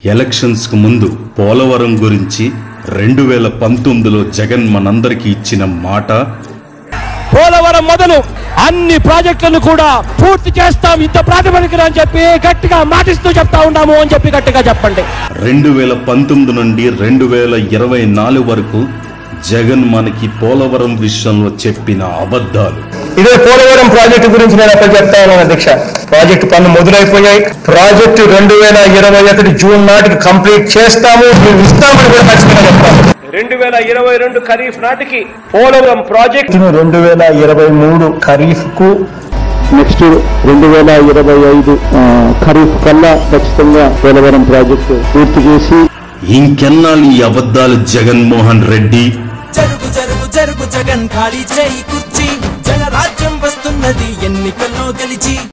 elections కు ముందు పోలవరం గురించి రెండు వేల పంతొమ్మిదిలో జగన్ మనందరికీ ఇచ్చిన మాట పోలవరం మొదలు అన్ని ప్రాజెక్టులను కూడా పూర్తి చేస్తాం ఇంత ప్రాతిపదికన అని చెప్పి గట్టిగా మాటిస్తూ చెప్తా ఉన్నాము అని చెప్పి గట్టిగా చెప్పండి రెండు వేల పంతొమ్మిది నుండి రెండు వేల ఇరవై నాలుగు వరకు జగన్ మనకి పోలవరం విషయంలో చెప్పిన అబద్ధాలు ఇదే పోలవరం ప్రాజెక్టు గురించి నేను అక్కడ చెప్తా ఉన్నాను అధ్యక్ష ప్రాజెక్టు పనులు మొదలైపోయాయి ప్రాజెక్టు రెండు వేల ఇరవై ఒకటి జూన్ నాటికి కంప్లీట్ చేస్తాము మేము ఇస్తామని కూడా ఖచ్చితంగా చెప్తాము రెండు వేల ఇరవై రెండు ఖరీఫ్ నాటికి పోలవరం ప్రాజెక్ట్ రెండు వేల ఇరవై మూడు ఖరీఫ్ కు నెక్స్ట్ రెండు వేల ఇరవై ఐదు ఖరీఫ్ కల్లా ఖచ్చితంగా పోలవరం ప్రాజెక్టు పూర్తి చేసి ఇంకెన్నాళ్ళు ఈ అబద్ధాలు జగన్మోహన్ రెడ్డి జరుగు జరుగు జరుగు జగన్ ఖాళీ చేయి కుర్చీ జనరాజ్యం వస్తున్నది ఎన్నికల్లో గెలిచి